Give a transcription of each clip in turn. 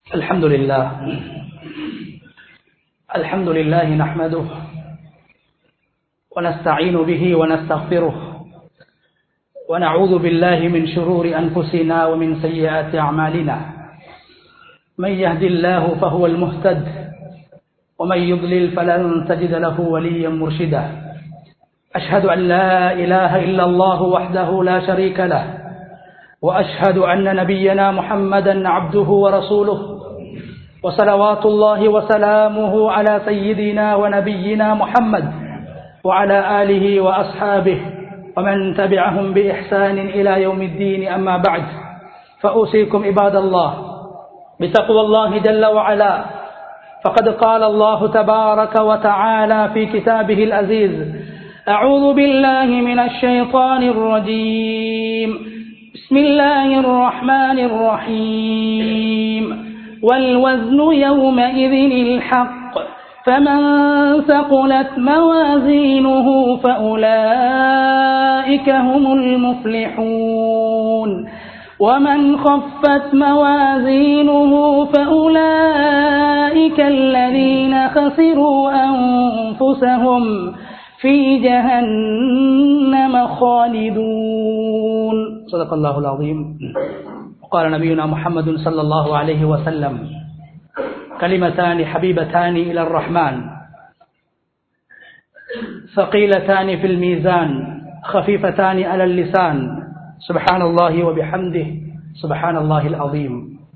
الحمد لله الحمد لله نحمده ونستعين به ونستغفره ونعوذ بالله من شرور أنفسنا ومن سيئات أعمالنا من يهد الله فهو المهتد ومن يضلل فلن تجد له وليا مرشدا أشهد أن لا إله إلا الله وحده لا شريك له وأشهد أن نبينا محمدا عبده ورسوله وصلوات الله وسلامه على سيدنا ونبينا محمد وعلى آله وأصحابه ومن تبعهم بإحسان إلى يوم الدين أما بعد فأوصيكم عباد الله بتقوى الله جل وعلا فقد قال الله تبارك وتعالى في كتابه العزيز أعوذ بالله من الشيطان الرجيم بسم الله الرحمن الرحيم والوزن يومئذ الحق فمن ثقلت موازينه فأولئك هم المفلحون ومن خفت موازينه فأولئك الذين خسروا أنفسهم في جهنم خالدون صدق الله العظيم وقال نبينا محمد صلى الله عليه وسلم كلمتان حبيبتان إلى الرحمن ثقيلتان في الميزان خفيفتان على اللسان سبحان الله وبحمده سبحان الله العظيم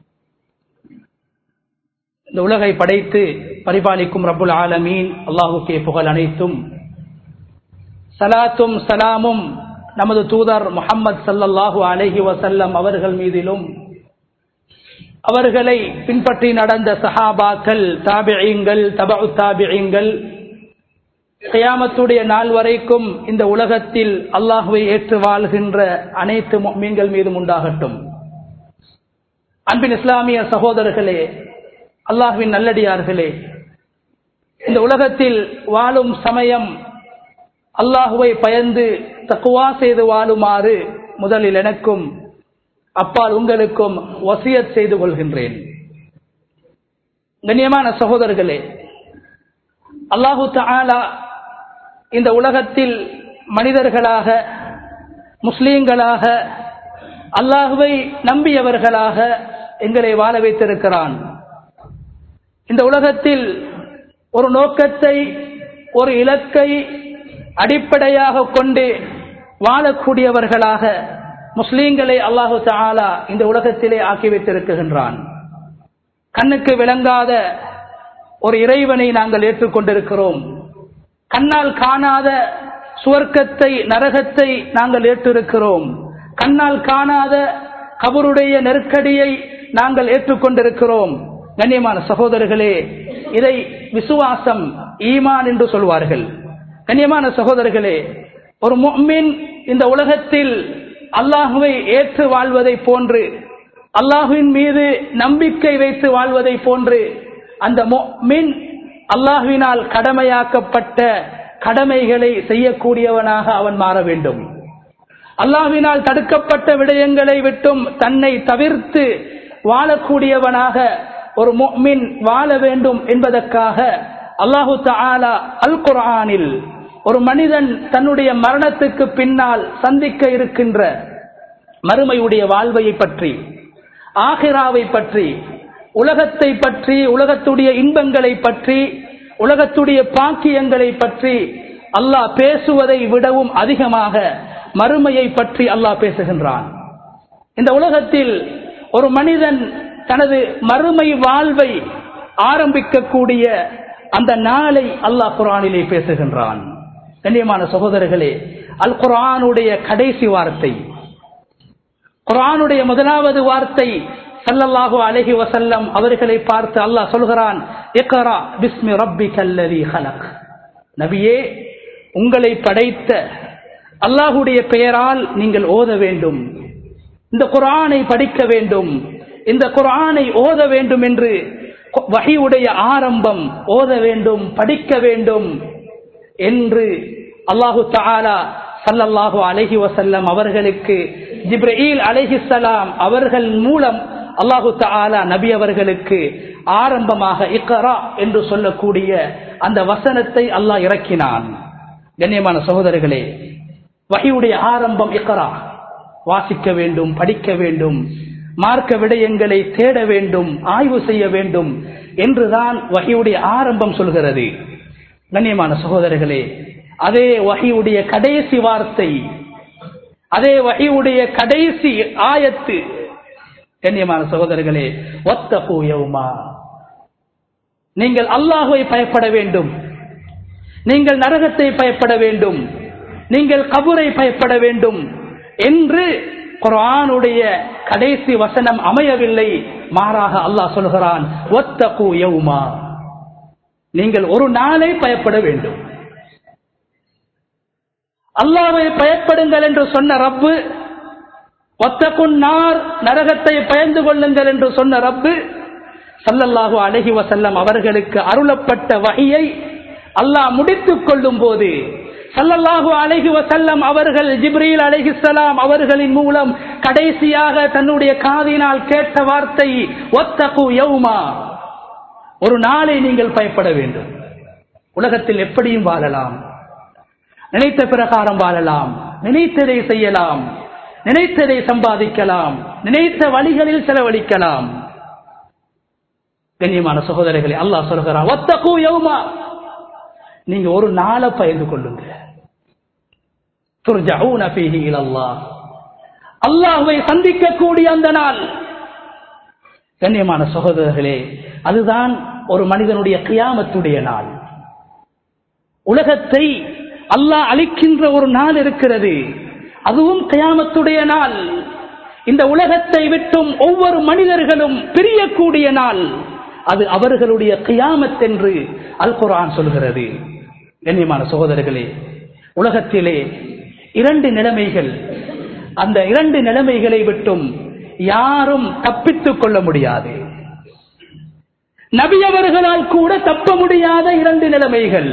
இந்த உலகை படைத்து பரிபாலிக்கும் ரப்புல் ஆலமீன் அல்லாஹுக்கே புகழ் அனைத்தும் சலாத்தும் சலாமும் நமது தூதர் முகம்மது சல்லல்லாஹு அலஹி வசல்லம் அவர்கள் மீதிலும் அவர்களை பின்பற்றி நடந்த சஹாபாக்கள் தாபியங்கள் தபு தாபியங்கள் கயாமத்துடைய நாள் வரைக்கும் இந்த உலகத்தில் அல்லாஹுவை ஏற்று வாழ்கின்ற அனைத்து மீன்கள் மீதும் உண்டாகட்டும் அன்பின் இஸ்லாமிய சகோதரர்களே அல்லாஹுவின் நல்லடியார்களே இந்த உலகத்தில் வாழும் சமயம் அல்லாஹுவை பயந்து தக்குவா செய்து வாழுமாறு முதலில் எனக்கும் அப்பால் உங்களுக்கும் வசியத் செய்து கொள்கின்றேன் கண்ணியமான சகோதரர்களே அல்லாஹு தாலா இந்த உலகத்தில் மனிதர்களாக முஸ்லீம்களாக அல்லாஹுவை நம்பியவர்களாக எங்களை வாழ வைத்திருக்கிறான் இந்த உலகத்தில் ஒரு நோக்கத்தை ஒரு இலக்கை அடிப்படையாக கொண்டு வாழக்கூடியவர்களாக முஸ்லீம்களை அல்லாஹு தாலா இந்த உலகத்திலே ஆக்கி வைத்திருக்கின்றான் கண்ணுக்கு விளங்காத ஒரு இறைவனை நாங்கள் ஏற்றுக்கொண்டிருக்கிறோம் கண்ணால் காணாத சுவர்க்கத்தை நரகத்தை நாங்கள் ஏற்றிருக்கிறோம் கண்ணால் காணாத கபருடைய நெருக்கடியை நாங்கள் ஏற்றுக்கொண்டிருக்கிறோம் கண்ணியமான சகோதரர்களே இதை விசுவாசம் ஈமான் என்று சொல்வார்கள் கண்ணியமான சகோதரர்களே ஒரு மீன் இந்த உலகத்தில் அல்லாஹுவை ஏற்று வாழ்வதை போன்று அல்லாஹுவின் மீது நம்பிக்கை வைத்து வாழ்வதை போன்று அந்த மீன் அல்லாஹுவினால் கடமையாக்கப்பட்ட கடமைகளை செய்யக்கூடியவனாக அவன் மாற வேண்டும் அல்லாஹுவினால் தடுக்கப்பட்ட விடயங்களை விட்டும் தன்னை தவிர்த்து வாழக்கூடியவனாக ஒரு மின் வாழ வேண்டும் என்பதற்காக அல்லாஹு தாலா அல் குரானில் ஒரு மனிதன் தன்னுடைய மரணத்துக்கு பின்னால் சந்திக்க இருக்கின்ற மறுமையுடைய வாழ்வையை பற்றி ஆகிராவை பற்றி உலகத்தை பற்றி உலகத்துடைய இன்பங்களை பற்றி உலகத்துடைய பாக்கியங்களை பற்றி அல்லாஹ் பேசுவதை விடவும் அதிகமாக மறுமையை பற்றி அல்லாஹ் பேசுகின்றான் இந்த உலகத்தில் ஒரு மனிதன் தனது மறுமை வாழ்வை ஆரம்பிக்கக்கூடிய அந்த நாளை அல்லாஹ் குரானிலே பேசுகின்றான் கண்ணியமான சகோதரர்களே அல் குரானுடைய கடைசி வார்த்தை குரானுடைய முதலாவது வார்த்தை சல்லல்லாஹு அலஹி வசல்லம் அவர்களை பார்த்து அல்லாஹ் சொல்கிறான் பிஸ்மி ரப்பி கல்லதி ஹலக் நபியே உங்களை படைத்த அல்லாஹுடைய பெயரால் நீங்கள் ஓத வேண்டும் இந்த குரானை படிக்க வேண்டும் இந்த குரானை ஓத வேண்டும் என்று வகையுடைய ஆரம்பம் ஓத வேண்டும் படிக்க வேண்டும் என்று அல்லாஹு தாலா சல்லல்லாஹு அலஹி வசல்லம் அவர்களுக்கு ஜிப்ரீல் அலைஹிஸ்ஸலாம் அவர்கள் மூலம் அல்லாஹு தாலா நபி அவர்களுக்கு ஆரம்பமாக இக்கரா என்று சொல்லக்கூடிய அந்த வசனத்தை அல்லாஹ் இறக்கினான் கண்ணியமான சகோதரர்களே வகையுடைய ஆரம்பம் இக்கரா வாசிக்க வேண்டும் படிக்க வேண்டும் மார்க்க விடயங்களை தேட வேண்டும் ஆய்வு செய்ய வேண்டும் என்றுதான் வகையுடைய ஆரம்பம் சொல்கிறது கண்ணியமான சகோதரர்களே அதே வகையுடைய கடைசி வார்த்தை அதே வகையுடைய கடைசி ஆயத்து கண்ணியமான சகோதரர்களே ஒத்த பூயவுமா நீங்கள் அல்லாஹுவை பயப்பட வேண்டும் நீங்கள் நரகத்தை பயப்பட வேண்டும் நீங்கள் கபுரை பயப்பட வேண்டும் என்று குரானுடைய கடைசி வசனம் அமையவில்லை மாறாக அல்லாஹ் சொல்கிறான் ஒத்த பூயவுமா நீங்கள் ஒரு நாளை பயப்பட வேண்டும் அல்லாவை பயப்படுங்கள் என்று சொன்ன ரப்பு ஒத்தக்குன் நார் நரகத்தை பயந்து கொள்ளுங்கள் என்று சொன்ன ரப்பு சல்லல்லாஹு அலஹி வசல்லம் அவர்களுக்கு அருளப்பட்ட வகையை அல்லாஹ் முடித்துக் கொள்ளும் போது சல்லல்லாஹு அலஹி வசல்லம் அவர்கள் ஜிப்ரீல் அலஹிசலாம் அவர்களின் மூலம் கடைசியாக தன்னுடைய காதினால் கேட்ட வார்த்தை ஒத்தகு யௌமா ஒரு நாளை நீங்கள் பயப்பட வேண்டும் உலகத்தில் எப்படியும் வாழலாம் நினைத்த பிரகாரம் வாழலாம் நினைத்ததை செய்யலாம் நினைத்ததை சம்பாதிக்கலாம் நினைத்த வழிகளில் செலவழிக்கலாம் கண்ணியமான சகோதரர்களே அல்லாஹ் சொல்கிறான் ஒத்தகு யௌமா நீங்க ஒரு நாளை பயந்து கொள்ளுங்க அல்லாஹுவை சந்திக்கக்கூடிய அந்த நாள் கண்ணியமான சகோதரர்களே அதுதான் ஒரு மனிதனுடைய கியாமத்துடைய நாள் உலகத்தை அல்லாஹ் அளிக்கின்ற ஒரு நாள் இருக்கிறது அதுவும் கயாமத்துடைய நாள் இந்த உலகத்தை விட்டும் ஒவ்வொரு மனிதர்களும் பிரியக்கூடிய நாள் அது அவர்களுடைய கியாமத் என்று அல் குரான் சொல்கிறது கண்ணியமான சகோதரர்களே உலகத்திலே இரண்டு நிலைமைகள் அந்த இரண்டு நிலைமைகளை விட்டும் யாரும் தப்பித்துக் கொள்ள முடியாது நபி அவர்களால் கூட தப்ப முடியாத இரண்டு நிலைமைகள்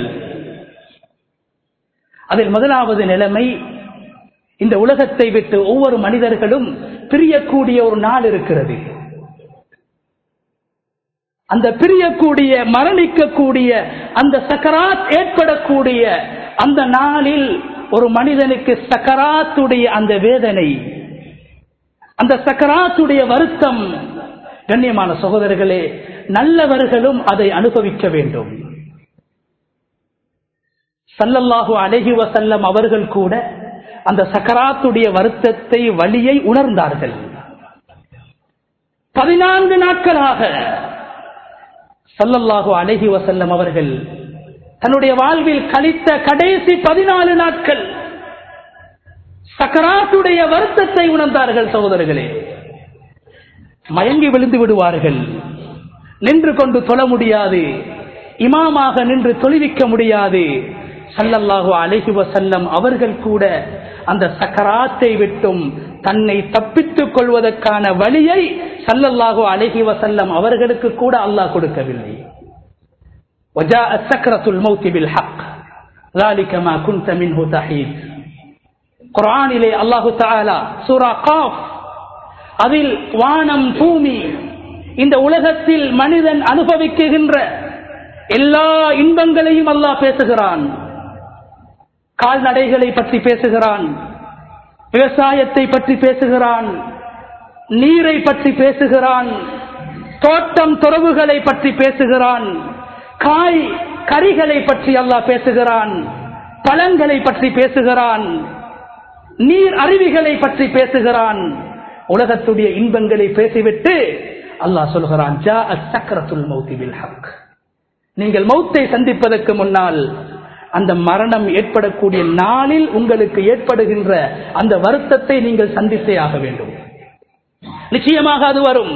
அதில் முதலாவது நிலைமை இந்த உலகத்தை விட்டு ஒவ்வொரு மனிதர்களும் பிரியக்கூடிய ஒரு நாள் இருக்கிறது அந்த பிரியக்கூடிய மரணிக்கக்கூடிய அந்த சக்கராத் ஏற்படக்கூடிய அந்த நாளில் ஒரு மனிதனுக்கு சக்கராத்துடைய அந்த வேதனை அந்த சக்கராத்துடைய வருத்தம் கண்ணியமான சகோதரர்களே நல்லவர்களும் அதை அனுபவிக்க வேண்டும் சல்லல்லாஹு அலஹி வசல்லம் அவர்கள் கூட அந்த சக்கராத்துடைய வருத்தத்தை வழியை உணர்ந்தார்கள் பதினான்கு நாட்களாக சல்லல்லாஹு அலஹி வசல்லம் அவர்கள் தன்னுடைய வாழ்வில் கழித்த கடைசி பதினாலு நாட்கள் சக்கராத்துடைய வருத்தத்தை உணர்ந்தார்கள் சகோதரர்களே மயங்கி விழுந்து விடுவார்கள் நின்று கொண்டு தொழ முடியாது இமாமாக நின்று தொழுவிக்க முடியாது சல்லல்லாஹு அலஹி வசல்லம் அவர்கள் கூட அந்த சக்கராத்தை விட்டும் தன்னை தப்பித்துக் கொள்வதற்கான வழியை சல்லல்லாஹு அலஹி வசல்லம் அவர்களுக்கு கூட அல்லாஹ் கொடுக்கவில்லை وجاءت سكرة الموت بالحق ذلك ما كنت منه تحيد குரானிலே அல்லாஹு தாலா சூரா காஃப் அதில் வானம் பூமி இந்த உலகத்தில் மனிதன் அனுபவிக்குகின்ற எல்லா இன்பங்களையும் அல்லாஹ் பேசுகிறான் கால்நடைகளை பற்றி பேசுகிறான் விவசாயத்தை பற்றி பேசுகிறான் நீரை பற்றி பேசுகிறான் தோட்டம் துறவுகளை பற்றி பேசுகிறான் காய் கறிகளை பற்றி அல்லாஹ் பேசுகிறான் பழங்களை பற்றி பேசுகிறான் நீர் அருவிகளை பற்றி பேசுகிறான் உலகத்துடைய இன்பங்களை பேசிவிட்டு அல்லாஹ் சொல்கிறான் ஜா சக்கரத்துல் மௌத்தி பில் ஹக் நீங்கள் மௌத்தை சந்திப்பதற்கு முன்னால் அந்த மரணம் ஏற்படக்கூடிய நாளில் உங்களுக்கு ஏற்படுகின்ற அந்த வருத்தத்தை நீங்கள் சந்தித்தே ஆக வேண்டும் நிச்சயமாக அது வரும்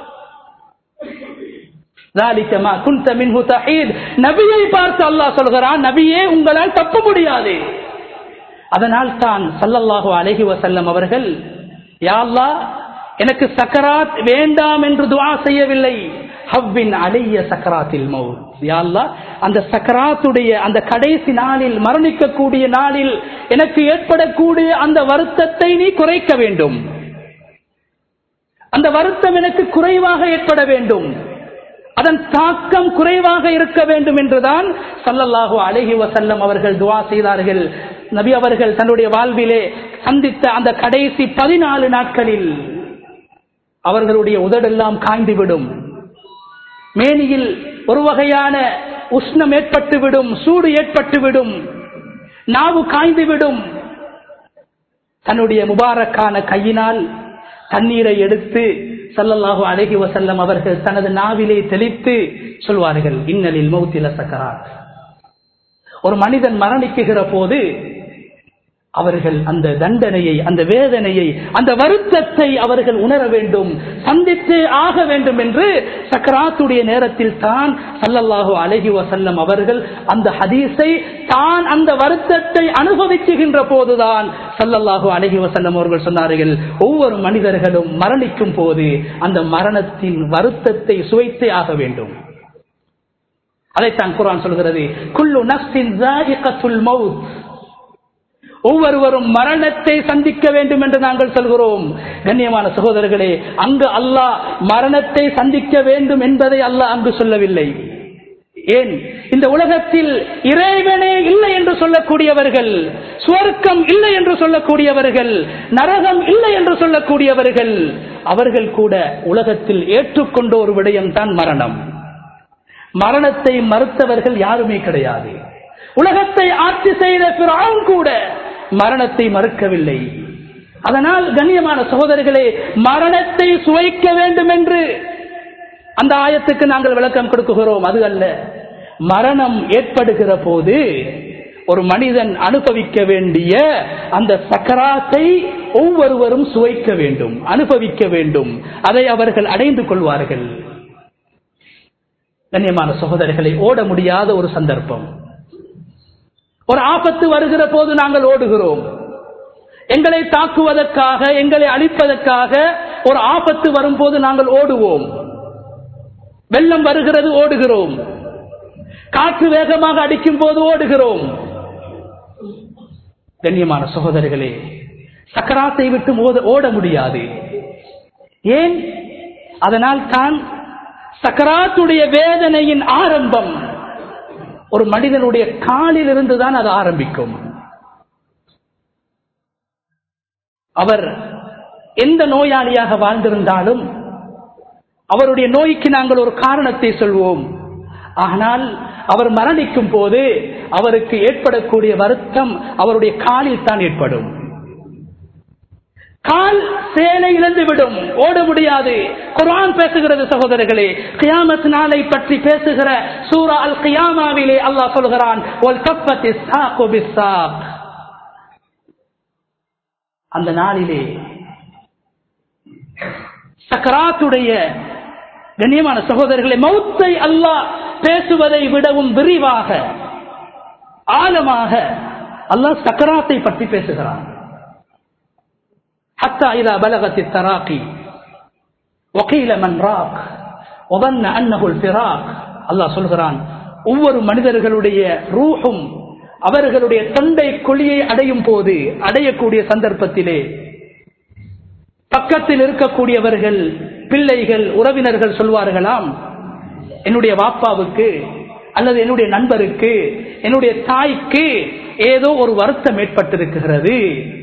நபியை பார்த்து அல்லாஹ் சொல்கிறான் நபியே உங்களால் தப்ப முடியாது அதனால் தான் சல்லல்லாஹு அலஹி வசல்லம் அவர்கள் யாழ்லா எனக்கு சக்கராத் வேண்டாம் என்று துவா செய்யவில்லை ஹவ்வின் அலைய சக்கராத்தில் மவுத் யாழ்லா அந்த சக்கராத்துடைய அந்த கடைசி நாளில் மரணிக்கக்கூடிய நாளில் எனக்கு ஏற்படக்கூடிய அந்த வருத்தத்தை நீ குறைக்க வேண்டும் அந்த வருத்தம் எனக்கு குறைவாக ஏற்பட வேண்டும் அதன் தாக்கம் குறைவாக இருக்க வேண்டும் என்றுதான் சல்லல்லாஹு அலஹி வசல்லம் அவர்கள் துவா செய்தார்கள் நபி அவர்கள் தன்னுடைய வாழ்விலே சந்தித்த அந்த கடைசி பதினாலு நாட்களில் அவர்களுடைய உதடெல்லாம் காய்ந்துவிடும் மேனியில் ஒரு வகையான உஷ்ணம் ஏற்பட்டுவிடும் சூடு ஏற்பட்டுவிடும் நாவு காய்ந்துவிடும் தன்னுடைய முபாரக்கான கையினால் தண்ணீரை எடுத்து சல்லல்லாஹு அழகி வசல்லம் அவர்கள் தனது நாவிலே தெளித்து சொல்வார்கள் இன்னலில் மௌத்தில சக்கரார் ஒரு மனிதன் மரணிக்குகிற போது அவர்கள் அந்த தண்டனையை அந்த வேதனையை அந்த வருத்தத்தை அவர்கள் உணர வேண்டும் சந்தித்தே ஆக வேண்டும் என்று சக்கராத்துடைய நேரத்தில் தான் சல்லல்லாஹு அலஹி வசல்லம் அவர்கள் அந்த ஹதீஸை தான் அந்த வருத்தத்தை அனுபவிக்குகின்ற போதுதான் சல்லல்லாஹு அலஹி வசல்லம் அவர்கள் சொன்னார்கள் ஒவ்வொரு மனிதர்களும் மரணிக்கும் போது அந்த மரணத்தின் வருத்தத்தை சுவைத்தே ஆக வேண்டும் அதைத்தான் குரான் சொல்கிறது குல்லு நஃப்ஸின் ஸாயிகத்துல் மவுத் ஒவ்வொருவரும் மரணத்தை சந்திக்க வேண்டும் என்று நாங்கள் சொல்கிறோம் கண்ணியமான சகோதரர்களே அங்கு அல்லாஹ் மரணத்தை சந்திக்க வேண்டும் என்பதை அல்லாஹ் அங்கு சொல்லவில்லை ஏன் இந்த உலகத்தில் இறைவனே இல்லை என்று சொல்லக்கூடியவர்கள் சுவர்க்கம் இல்லை என்று சொல்லக்கூடியவர்கள் நரகம் இல்லை என்று சொல்லக்கூடியவர்கள் அவர்கள் கூட உலகத்தில் ஏற்றுக்கொண்ட ஒரு விடயம்தான் மரணம் மரணத்தை மறுத்தவர்கள் யாருமே கிடையாது உலகத்தை ஆட்சி செய்த பிறான் கூட மரணத்தை மறுக்கவில்லை அதனால் கண்ணியமான சகோதரர்களே மரணத்தை சுவைக்க வேண்டும் என்று அந்த ஆயத்துக்கு நாங்கள் விளக்கம் கொடுக்குகிறோம் அது அல்ல மரணம் ஏற்படுகிற போது ஒரு மனிதன் அனுபவிக்க வேண்டிய அந்த சக்கராத்தை ஒவ்வொருவரும் சுவைக்க வேண்டும் அனுபவிக்க வேண்டும் அதை அவர்கள் அடைந்து கொள்வார்கள் கண்ணியமான சகோதரர்களை ஓட முடியாத ஒரு சந்தர்ப்பம் ஒரு ஆபத்து வருகிற போது நாங்கள் ஓடுகிறோம் எங்களை தாக்குவதற்காக எங்களை அழிப்பதற்காக ஒரு ஆபத்து வரும்போது நாங்கள் ஓடுவோம் வெள்ளம் வருகிறது ஓடுகிறோம் காற்று வேகமாக அடிக்கும் போது ஓடுகிறோம் கண்ணியமான சகோதரிகளே சக்கராத்தை விட்டு ஓத ஓட முடியாது ஏன் அதனால் தான் சக்கராத்துடைய வேதனையின் ஆரம்பம் ஒரு மனிதனுடைய காலில் இருந்துதான் அது ஆரம்பிக்கும் அவர் எந்த நோயாளியாக வாழ்ந்திருந்தாலும் அவருடைய நோய்க்கு நாங்கள் ஒரு காரணத்தை சொல்வோம் ஆனால் அவர் மரணிக்கும் போது அவருக்கு ஏற்படக்கூடிய வருத்தம் அவருடைய காலில் தான் ஏற்படும் கால் சேலை இழந்து விடும் ஓட முடியாது குரான் பேசுகிறது சகோதரர்களே கியாமத் நாளை பற்றி பேசுகிற சூரா அல் கியாமாவிலே அல்லாஹ் சொல்கிறான் அந்த நாளிலே சக்கராத்துடைய கண்ணியமான சகோதரர்களை மௌத்தை அல்லாஹ் பேசுவதை விடவும் விரிவாக ஆழமாக அல்லாஹ் சக்கராத்தை பற்றி பேசுகிறான் حتى إذا بلغت التراقي وقيل من راق وظن أنه الفراق அல்லாஹ் சொல்கிறான் ஒவ்வொரு மனிதர்களுடைய ரூஹும் அவர்களுடைய தொண்டை குழியை அடையும் போது அடையக்கூடிய சந்தர்ப்பத்திலே பக்கத்தில் இருக்கக்கூடியவர்கள் பிள்ளைகள் உறவினர்கள் சொல்வார்களாம் என்னுடைய வாப்பாவுக்கு அல்லது என்னுடைய நண்பருக்கு என்னுடைய தாய்க்கு ஏதோ ஒரு வருத்தம் ஏற்பட்டிருக்கிறது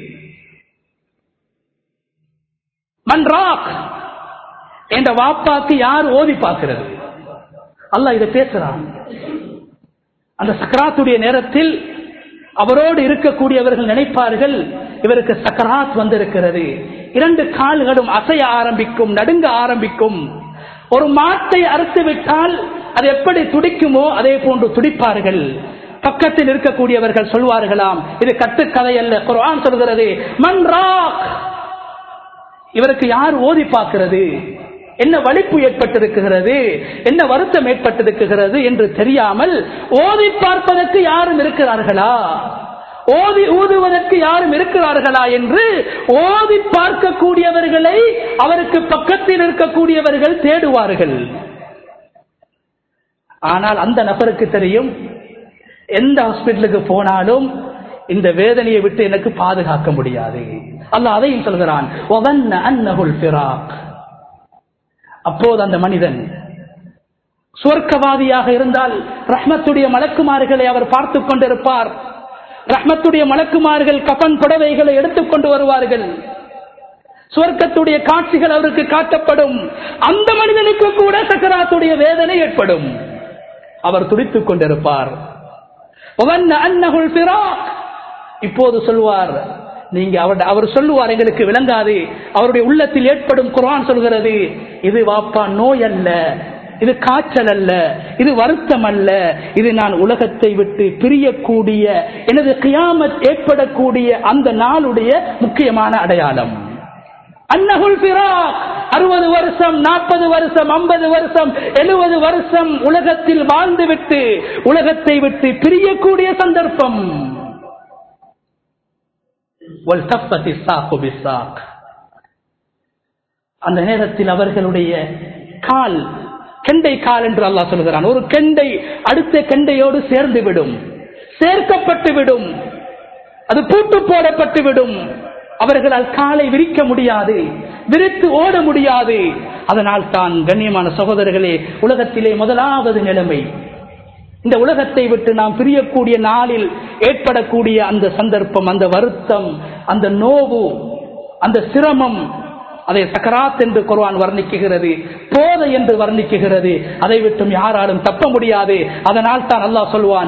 மன்றாக் என்ற வாப்பாக்கு யார் ஓதி பார்க்கிறது அல்ல இதை பேசுறான் அந்த சக்கராத்துடைய நேரத்தில் அவரோடு இருக்கக்கூடியவர்கள் நினைப்பார்கள் இவருக்கு சக்கராத் வந்திருக்கிறது இரண்டு கால்களும் அசைய ஆரம்பிக்கும் நடுங்க ஆரம்பிக்கும் ஒரு மாட்டை அறுத்து விட்டால் அது எப்படி துடிக்குமோ அதே போன்று துடிப்பார்கள் பக்கத்தில் இருக்கக்கூடியவர்கள் சொல்வார்களாம் இது கட்டுக்கதை அல்ல குரான் சொல்கிறது மன்றாக் இவருக்கு யார் ஓதி பார்க்கிறது என்ன வலிப்பு ஏற்பட்டிருக்கிறது என்ன வருத்தம் ஏற்பட்டிருக்கிறது என்று தெரியாமல் ஓதி பார்ப்பதற்கு யாரும் இருக்கிறார்களா ஓதி ஊதுவதற்கு யாரும் இருக்கிறார்களா என்று ஓதி பார்க்கக்கூடியவர்களை அவருக்கு பக்கத்தில் இருக்கக்கூடியவர்கள் தேடுவார்கள் ஆனால் அந்த நபருக்கு தெரியும் எந்த ஹாஸ்பிட்டலுக்கு போனாலும் இந்த வேதனையை விட்டு எனக்கு பாதுகாக்க முடியாது அல்ல அதையும் சொல்கிறான் அப்போது அந்த மனிதன் சுவர்க்கவாதியாக இருந்தால் ரஹ்மத்துடைய மலக்குமார்களை அவர் பார்த்து கொண்டிருப்பார் ரஹ்மத்துடைய மலக்குமார்கள் கபன் புடவைகளை எடுத்துக்கொண்டு வருவார்கள் சுவர்க்கத்துடைய காட்சிகள் அவருக்கு காட்டப்படும் அந்த மனிதனுக்கு கூட சக்கராத்துடைய வேதனை ஏற்படும் அவர் துடித்துக் கொண்டிருப்பார் இப்போது சொல்வார் நீங்க அவர் அவர் சொல்லுவார் எங்களுக்கு விளங்காது அவருடைய உள்ளத்தில் ஏற்படும் குரான் சொல்கிறது இது வாப்பா நோய் அல்ல இது காய்ச்சல் அல்ல இது வருத்தம் அல்ல இது நான் உலகத்தை விட்டு பிரியக்கூடிய எனது கியாமத் ஏற்படக்கூடிய அந்த நாளுடைய முக்கியமான அடையாளம் அன்னகுல் பிராக் அறுபது வருஷம் நாற்பது வருஷம் ஐம்பது வருஷம் எழுபது வருஷம் உலகத்தில் வாழ்ந்துவிட்டு உலகத்தை விட்டு பிரியக்கூடிய சந்தர்ப்பம் அந்த நேரத்தில் அவர்களுடைய கால் கெண்டை கால் என்று அல்லாஹ் சொல்கிறான் ஒரு கெண்டை அடுத்த கெண்டையோடு சேர்ந்து விடும் சேர்க்கப்பட்டு விடும் அது பூட்டு போடப்பட்டு விடும் அவர்களால் காலை விரிக்க முடியாது விரித்து ஓட முடியாது அதனால் தான் கண்ணியமான சகோதரர்களே உலகத்திலே முதலாவது நிலைமை இந்த உலகத்தை விட்டு நாம் பிரியக்கூடிய நாளில் ஏற்படக்கூடிய அந்த சந்தர்ப்பம் அந்த வருத்தம் அந்த நோவு அந்த சிரமம் அதை சக்கராத் என்று குர்வான் வர்ணிக்குகிறது போதை என்று வர்ணிக்குகிறது அதை விட்டும் யாராலும் தப்ப முடியாது அதனால் தான் அல்லாஹ் சொல்வான்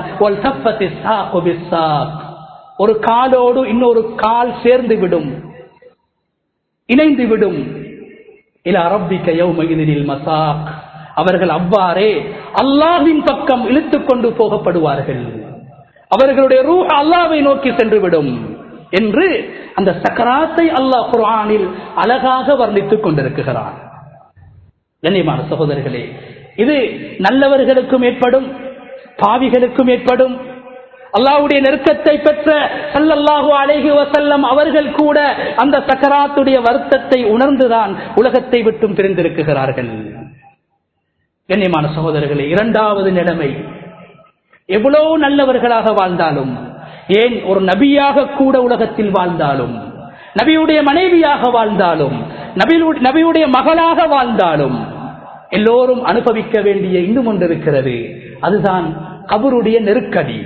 ஒரு காலோடு இன்னொரு கால் சேர்ந்து விடும் இணைந்து விடும் இல அரபிக்க யௌமகிதில் மசாக் அவர்கள் அவ்வாறே அல்லாஹின் பக்கம் இழுத்துக் கொண்டு போகப்படுவார்கள் அவர்களுடைய ரூ அல்லாவை நோக்கி சென்றுவிடும் என்று அந்த சக்கராத்தை அல்லாஹ் குர்ஆனில் அழகாக வர்ணித்துக் கொண்டிருக்கிறான் கண்ணியமான சகோதரர்களே இது நல்லவர்களுக்கும் ஏற்படும் பாவிகளுக்கும் ஏற்படும் அல்லாவுடைய நெருக்கத்தை பெற்ற சல்லல்லாஹு அலைஹி வசல்லம் அவர்கள் கூட அந்த சக்கராத்துடைய வருத்தத்தை உணர்ந்துதான் உலகத்தை விட்டும் பிரிந்திருக்கிறார்கள் கண்ணியமான சகோதரர்களே இரண்டாவது நிலைமை எவ்வளவு நல்லவர்களாக வாழ்ந்தாலும் ஏன் ஒரு நபியாக கூட உலகத்தில் வாழ்ந்தாலும் நபியுடைய மனைவியாக வாழ்ந்தாலும் நபியுடைய மகளாக வாழ்ந்தாலும் எல்லோரும் அனுபவிக்க வேண்டிய இன்னும் ஒன்று இருக்கிறது அதுதான் கபருடைய நெருக்கடி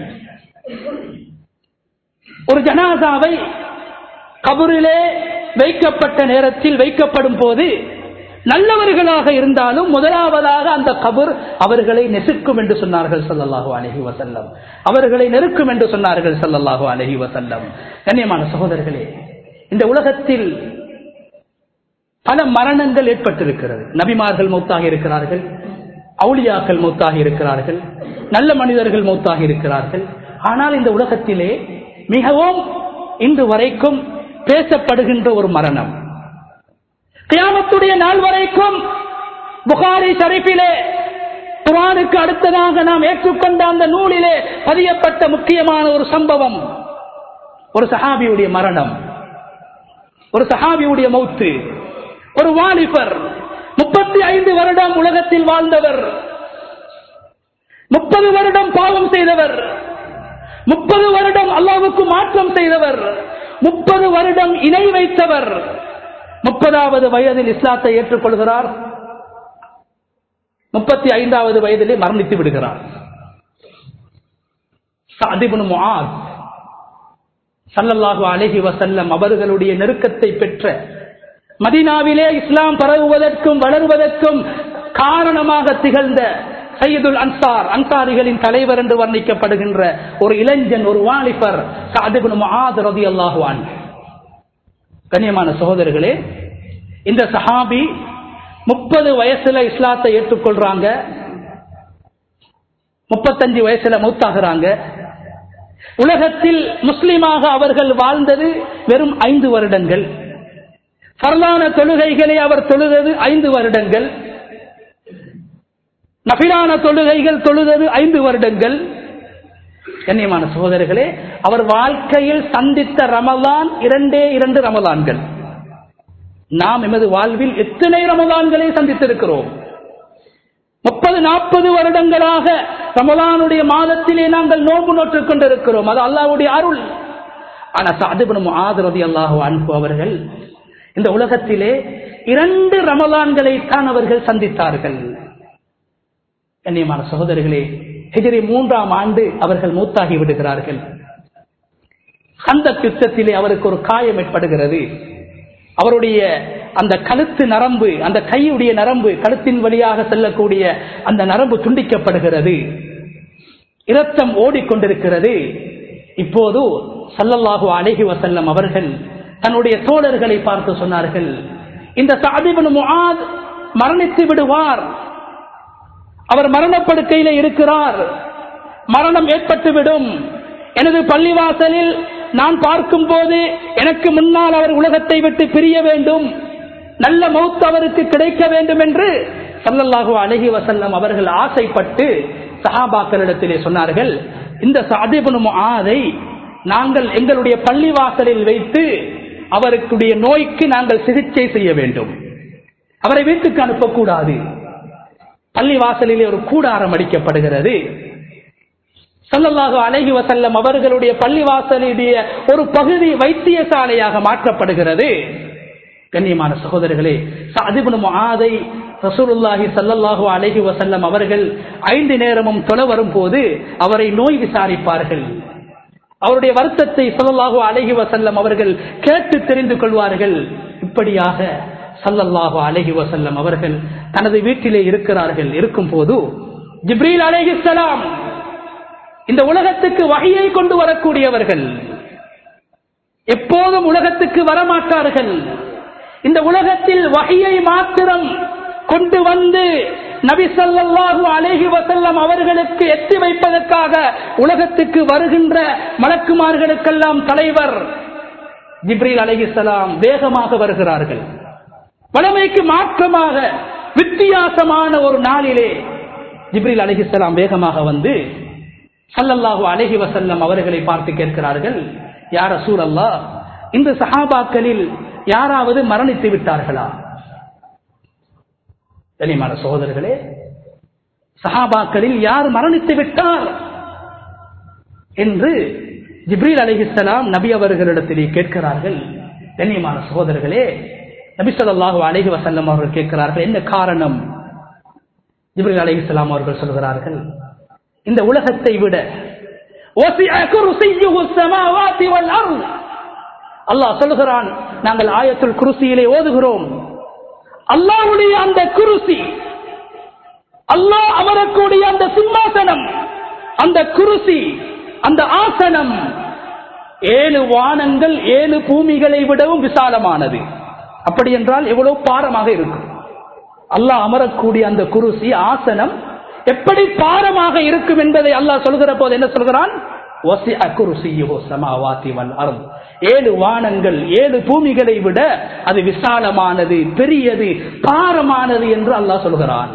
ஒரு ஜனாதாவை கபரிலே வைக்கப்பட்ட நேரத்தில் வைக்கப்படும் போது நல்லவர்களாக இருந்தாலும் முதலாவதாக அந்த கபர் அவர்களை நெசுக்கும் என்று சொன்னார்கள் சல்லல்லாஹு அலஹி வசல்லம் அவர்களை நெருக்கும் என்று சொன்னார்கள் சல்லல்லாஹு அலஹி வசல்லம் கண்ணியமான சகோதரர்களே இந்த உலகத்தில் பல மரணங்கள் ஏற்பட்டிருக்கிறது நபிமார்கள் மௌத்தாக இருக்கிறார்கள் அவுளியாக்கள் மௌத்தாக இருக்கிறார்கள் நல்ல மனிதர்கள் மௌத்தாக இருக்கிறார்கள் ஆனால் இந்த உலகத்திலே மிகவும் இன்று வரைக்கும் பேசப்படுகின்ற ஒரு மரணம் கியாமத்துடைய நாள் வரைக்கும் புகாரி ஷரீஃபிலே குரானுக்கு அடுத்ததாக நாம் ஏற்றுக்கொண்ட அந்த நூலிலே பதியப்பட்ட முக்கியமான ஒரு சம்பவம் ஒரு சஹாபியுடைய மரணம் ஒரு சஹாபியுடைய மௌத்து ஒரு வாலிபர் முப்பத்தி ஐந்து வருடம் உலகத்தில் வாழ்ந்தவர் முப்பது வருடம் பாவம் செய்தவர் முப்பது வருடம் அல்லாவுக்கு மாற்றம் செய்தவர் முப்பது வருடம் இணை வைத்தவர் முப்பதாவது வயதில் இஸ்லாத்தை ஏற்றுக்கொள்கிறார் முப்பத்தி ஐந்தாவது வயதிலே மரணித்து விடுகிறார் சல்லல்லாஹு அலஹி வசல்லம் அவர்களுடைய நெருக்கத்தை பெற்ற மதினாவிலே இஸ்லாம் பரவுவதற்கும் வளருவதற்கும் காரணமாக திகழ்ந்த சையதுல் அன்சார் அன்சாரிகளின் தலைவர் என்று வர்ணிக்கப்படுகின்ற ஒரு இளைஞன் ஒரு வாலிபர் ரதி அல்லாஹுவான் கண்ணியமான சகோதரர்களே இந்த சஹாபி முப்பது வயசுல இஸ்லாத்தை ஏற்றுக்கொள்றாங்க முப்பத்தஞ்சு வயசுல மூத்தாகிறாங்க உலகத்தில் முஸ்லிமாக அவர்கள் வாழ்ந்தது வெறும் ஐந்து வருடங்கள் பரலான தொழுகைகளை அவர் தொழுதது ஐந்து வருடங்கள் நபிலான தொழுகைகள் தொழுதது ஐந்து வருடங்கள் கண்ணியமான சகோதரர்களே அவர் வாழ்க்கையில் சந்தித்த ரமலான் இரண்டே இரண்டு ரமலான்கள் நாம் எமது வாழ்வில் எத்தனை ரமலான்களை சந்தித்திருக்கிறோம் முப்பது நாற்பது வருடங்களாக ரமலானுடைய மாதத்திலே நாங்கள் நோம்பு நோற்றுக் கொண்டிருக்கிறோம் அது அல்லாவுடைய அருள் ஆனா சாதிபனும் ஆதரதி அல்லாஹு அன்பு அவர்கள் இந்த உலகத்திலே இரண்டு ரமலான்களை தான் அவர்கள் சந்தித்தார்கள் கண்ணியமான சகோதரர்களே ஹிஜரி மூன்றாம் ஆண்டு அவர்கள் மூத்தாகி விடுகிறார்கள் அந்த யுத்தத்திலே அவருக்கு ஒரு காயம் ஏற்படுகிறது அவருடைய அந்த கழுத்து நரம்பு அந்த கையுடைய நரம்பு கழுத்தின் வழியாக செல்லக்கூடிய அந்த நரம்பு துண்டிக்கப்படுகிறது இரத்தம் ஓடிக்கொண்டிருக்கிறது இப்போது சல்லல்லாஹு அழகி வசல்லம் அவர்கள் தன்னுடைய தோழர்களை பார்த்து சொன்னார்கள் இந்த சாதிபன் முஆத் மரணித்து விடுவார் அவர் மரணப்படுக்கையில இருக்கிறார் மரணம் ஏற்பட்டுவிடும் எனது பள்ளிவாசலில் நான் பார்க்கும் போது எனக்கு முன்னால் அவர் உலகத்தை விட்டு பிரிய வேண்டும் நல்ல மௌத் அவருக்கு கிடைக்க வேண்டும் என்று சல்லல்லாஹு அலஹி வசல்லம் அவர்கள் ஆசைப்பட்டு சஹாபாக்களிடத்திலே சொன்னார்கள் இந்த சாதிபனும் ஆதை நாங்கள் எங்களுடைய பள்ளிவாசலில் வைத்து அவருக்குடைய நோய்க்கு நாங்கள் சிகிச்சை செய்ய வேண்டும் அவரை வீட்டுக்கு அனுப்பக்கூடாது பள்ளிவாசலிலே ஒரு கூடாரம் அடிக்கப்படுகிறது சல்லல்லாஹு அலைஹி வசல்லம் அவர்களுடைய பள்ளிவாசலுடைய ஒரு பகுதி வைத்தியசாலையாக மாற்றப்படுகிறது கண்ணியமான சகோதரர்களே அதிபனும் ஆதை ரசூலுல்லாஹி சல்லல்லாஹு அலைஹி வசல்லம் அவர்கள் ஐந்து நேரமும் தொலை வரும் போது அவரை நோய் விசாரிப்பார்கள் அவருடைய வருத்தத்தை சல்லல்லாஹு அலைஹி வசல்லம் அவர்கள் கேட்டு தெரிந்து கொள்வார்கள் இப்படியாக சல்லல்லாஹு அலைஹி வசல்லம் அவர்கள் தனது வீட்டிலே இருக்கிறார்கள் இருக்கும் போது ஜிப்ரீல் அலைஹிஸ்ஸலாம் இந்த உலகத்துக்கு வகையை கொண்டு வரக்கூடியவர்கள் எப்போதும் உலகத்துக்கு வரமாட்டார்கள் இந்த உலகத்தில் வகையை மாத்திரம் கொண்டு வந்து நபி ஸல்லல்லாஹு அலைஹி வஸல்லம் அவர்களுக்கு எத்தி வைப்பதற்காக உலகத்துக்கு வருகின்ற மலக்குமார்களுக்கெல்லாம் தலைவர் ஜிப்ரீல் அலைஹிஸ்ஸலாம் வேகமாக வருகிறார்கள் வளமைக்கு மாற்றமாக வித்தியாசமான ஒரு நாளிலே ஜிப்ரீல் அலைஹிஸ்ஸலாம் வேகமாக வந்து சல்லல்லாஹு அலைஹி வசல்லம் அவர்களை பார்த்து கேட்கிறார்கள் யார சூழல்லா இந்த சஹாபாக்களில் யாராவது மரணித்து விட்டார்களா கனிமான சகோதரர்களே சஹாபாக்களில் யார் மரணித்து விட்டார் என்று ஜிப்ரீல் அலிஹிஸ்லாம் நபி அவர்களிடத்திலே கேட்கிறார்கள் கண்ணியமான சகோதரர்களே நபி சொல்லாஹு அலைஹி வசல்லம் அவர்கள் கேட்கிறார்கள் என்ன காரணம் ஜிப்ரீல் அலிஹிஸ்லாம் அவர்கள் சொல்கிறார்கள் இந்த உலகத்தை விட அல்லாஹ் சொல்லுகிறான் நாங்கள் ஆயத்துல் குருசியிலே ஓதுகிறோம் அல்லாவுடைய அந்த குருசி அல்லாஹ் அமரக்கூடிய அந்த சிம்மாசனம் அந்த குருசி அந்த ஆசனம் ஏழு வானங்கள் ஏழு பூமிகளை விடவும் விசாலமானது அப்படி என்றால் எவ்வளவு பாரமாக இருக்கும் அல்லாஹ் அமரக்கூடிய அந்த குருசி ஆசனம் எப்படி பாரமாக இருக்கும் என்பதை அல்லாஹ் சொல்கிற போது என்ன சொல்கிறான் ஏழு வானங்கள் ஏழு பூமிகளை விட அது விசாலமானது பெரியது பாரமானது என்று அல்லாஹ் சொல்கிறான்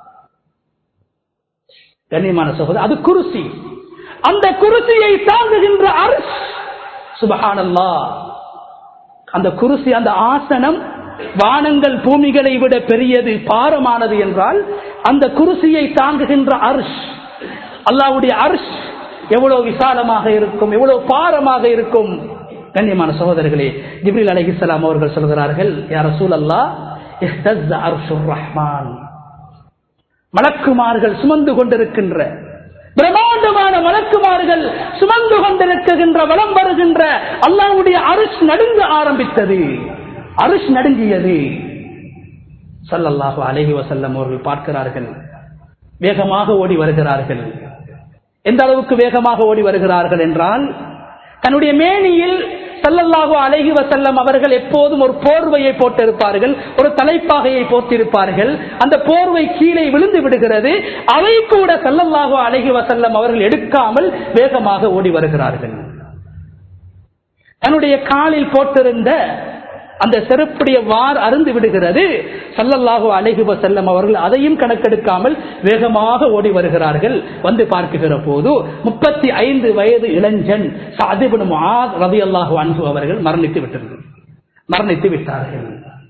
கண்ணியமான சகோதரர் அது குருசி அந்த குருசியை தாங்குகின்ற அரசு சுபஹானல்லா அந்த குருசி அந்த ஆசனம் வானங்கள் பூமிகளை விட பெரியது பாரமானது என்றால் அந்த குருசியை தாங்குகின்ற அர்ஷ் அல்லாவுடைய அர்ஷ் எவ்வளவு விசாலமாக இருக்கும் எவ்வளவு பாரமாக இருக்கும் கண்ணியமான சகோதரர்களே ஜிப்ரில் அலஹிசலாம் அவர்கள் சொல்கிறார்கள் யார சூழல்லா ரஹ்மான் மலக்குமார்கள் சுமந்து கொண்டிருக்கின்ற பிரம்மாண்டமான மலக்குமார்கள் சுமந்து கொண்டிருக்கின்ற வளம் வருகின்ற அல்லாவுடைய அரிஷ் நடுங்க ஆரம்பித்தது அரிஷ் நடுங்கியது சல்லல்லாஹு அலஹி வசல்லம் அவர்கள் பார்க்கிறார்கள் வேகமாக ஓடி வருகிறார்கள் எந்த அளவுக்கு வேகமாக ஓடி வருகிறார்கள் என்றால் தன்னுடைய மேனியில் சல்லல்லாஹு அலஹி வசல்லம் அவர்கள் எப்போதும் ஒரு போர்வையை போட்டிருப்பார்கள் ஒரு தலைப்பாகையை போட்டிருப்பார்கள் அந்த போர்வை கீழே விழுந்து விடுகிறது அவை கூட சல்லல்லாஹு அலஹி வசல்லம் அவர்கள் எடுக்காமல் வேகமாக ஓடி வருகிறார்கள் தன்னுடைய காலில் போட்டிருந்த அந்த செருப்புடைய வார் அருந்து விடுகிறது சல்லல்லாஹு அலைஹி வசல்லம் அவர்கள் அதையும் கணக்கெடுக்காமல் வேகமாக ஓடி வருகிறார்கள் வந்து பார்க்குகிற போது முப்பத்தி ஐந்து வயது இளைஞன் சாதிபுன் ரவி அல்லாஹு அன்பு அவர்கள் மரணித்து விட்டது மரணித்து விட்டார்கள்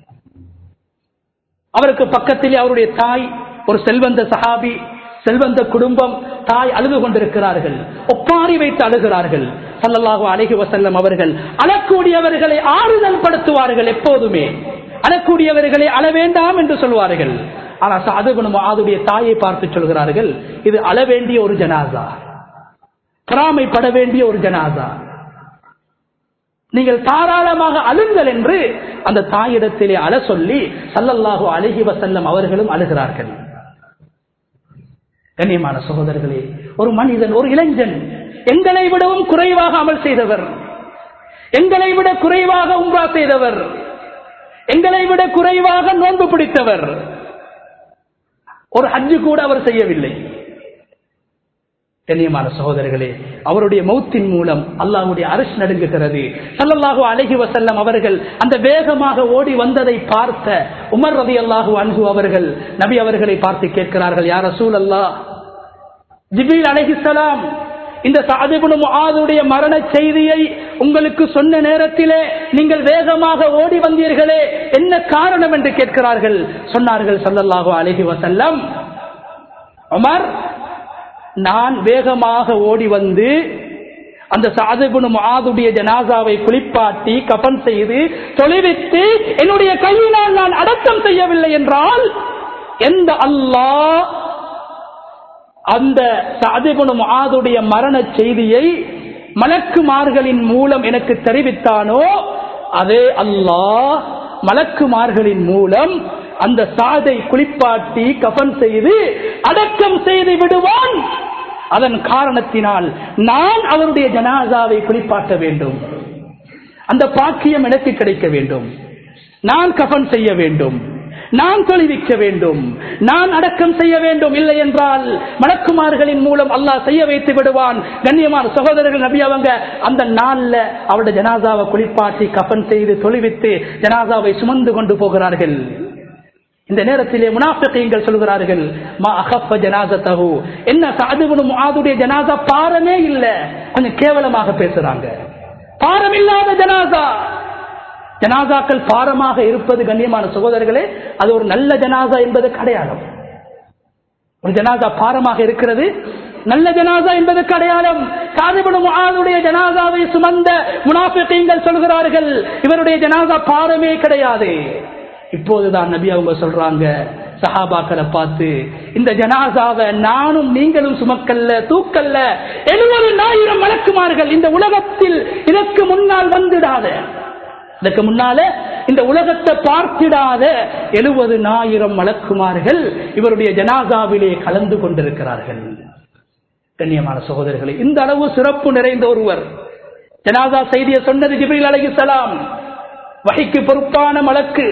அவருக்கு பக்கத்திலே அவருடைய தாய் ஒரு செல்வந்த சஹாபி செல்வந்த குடும்பம் தாய் அழுது கொண்டிருக்கிறார்கள் ஒப்பாரி வைத்து அழுகிறார்கள் சல்லல்லாஹு அலைஹி வசல்லம் அவர்கள் அழக்கூடியவர்களை ஆறுதல் படுத்துவார்கள் எப்போதுமே அழக்கூடியவர்களை அழ வேண்டாம் என்று சொல்வார்கள் ஆனா சாதுபனும் ஆதுடைய தாயை பார்த்து சொல்கிறார்கள் இது அழ வேண்டிய ஒரு ஜனாசா பொறாமைப்பட வேண்டிய ஒரு ஜனாசா நீங்கள் தாராளமாக அழுங்கள் என்று அந்த தாயிடத்திலே அழ சொல்லி சல்லல்லாஹு அழகி வசல்லம் அவர்களும் அழுகிறார்கள் கண்ணியமான சகோதரர்களே ஒரு மனிதன் ஒரு இளைஞன் எங்களை விடவும் குறைவாக அமல் செய்தவர் எங்களை விட குறைவாக உம்ரா செய்தவர் எங்களை விட குறைவாக நோன்பு பிடித்தவர் ஒரு ஹஜ்ஜு கூட அவர் செய்யவில்லை கண்ணியமான சகோதரர்களே அவருடைய மௌத்தின் மூலம் அல்லாஹ்வுடைய அரசு நடுங்குகிறது சல்லல்லாஹு அலைஹி வசல்லம் அவர்கள் அந்த வேகமாக ஓடி வந்ததை பார்த்த உமர் ரதி அல்லாஹு அன்ஹு அவர்கள் நபி அவர்களை பார்த்து கேட்கிறார்கள் யார் ரசூல் அல்லா ஜிபீல் அலைஹிஸ்ஸலாம் இந்த சாதிபுனும் ஆதுடைய மரண செய்தியை உங்களுக்கு சொன்ன நேரத்திலே நீங்கள் வேகமாக ஓடி வந்தீர்களே என்ன காரணம் என்று கேட்கிறார்கள் சொன்னார்கள் சல்லல்லாஹு அலைஹி வசல்லம் உமர் நான் வேகமாக ஓடி வந்து அந்த சாதுகுணு ஆதுடைய ஜனாசாவை குளிப்பாட்டி கபன் செய்து தொலைவித்து என்னுடைய கையினால் நான் அடக்கம் செய்யவில்லை என்றால் எந்த அல்லாஹ் அந்த சாதுகுணு ஆதுடைய மரண செய்தியை மலக்குமார்களின் மூலம் எனக்கு தெரிவித்தானோ அதே அல்லாஹ் மலக்குமார்களின் மூலம் அந்த சாதை குளிப்பாட்டி கஃன் செய்து அடக்கம் செய்து விடுவான் அதன் காரணத்தினால் நான் அவருடைய ஜனாசாவை குளிப்பாட்ட வேண்டும் அந்த பாக்கியம் எனக்கு கிடைக்க வேண்டும் நான் கஃன் செய்ய வேண்டும் நான் தொழிவிக்க வேண்டும் நான் அடக்கம் செய்ய வேண்டும் இல்லை என்றால் மணக்குமார்களின் மூலம் அல்லாஹ் செய்ய வைத்து விடுவான் கண்ணியமான சகோதரர்கள் நபி அவங்க அந்த நாள்ல அவருடைய ஜனாசாவை குளிப்பாட்டி கஃன் செய்து தொழிவித்து ஜனாசாவை சுமந்து கொண்டு போகிறார்கள் இந்த நேரத்திலே முனாஃபிகீங்கள் சொல்கிறார்கள் மா அகஃப ஜனாசத்தஹு என்ன சாதுபுனு முஆதுடைய ஜனாசா பாரமே இல்ல கொஞ்சம் கேவலமாக பேசுறாங்க பாரம் இல்லாத ஜனாசா ஜனாசாக்கள் பாரமாக இருப்பது கண்ணியமான சகோதரர்களே அது ஒரு நல்ல ஜனாசா என்பது அடையாளம் ஒரு ஜனாசா பாரமாக இருக்கிறது நல்ல ஜனாசா என்பதற்கு அடையாளம் சாதிபனும் ஆளுடைய ஜனாசாவை சுமந்த முனாஃபிகீங்கள் சொல்கிறார்கள் இவருடைய ஜனாசா பாரமே கிடையாது இப்போதுதான் நபி அவங்க சொல்றாங்க சஹாபாக்களை பார்த்து இந்த ஜனாசாவை நானும் நீங்களும் சுமக்கல்ல தூக்கல்ல எழுபது ஆயிரம் வழக்குமார்கள் இந்த உலகத்தில் இதற்கு முன்னால் வந்துடாத இதற்கு முன்னால இந்த உலகத்தை பார்த்திடாத எழுபது ஆயிரம் வழக்குமார்கள் இவருடைய ஜனாசாவிலே கலந்து கொண்டிருக்கிறார்கள் கண்ணியமான சகோதரர்களே இந்த அளவு சிறப்பு நிறைந்த ஒருவர் ஜனாசா செய்தியை சொன்னது ஜிபிரில் அலைஹிஸ்ஸலாம் வகைக்கு பொறுப்பான மலக்கு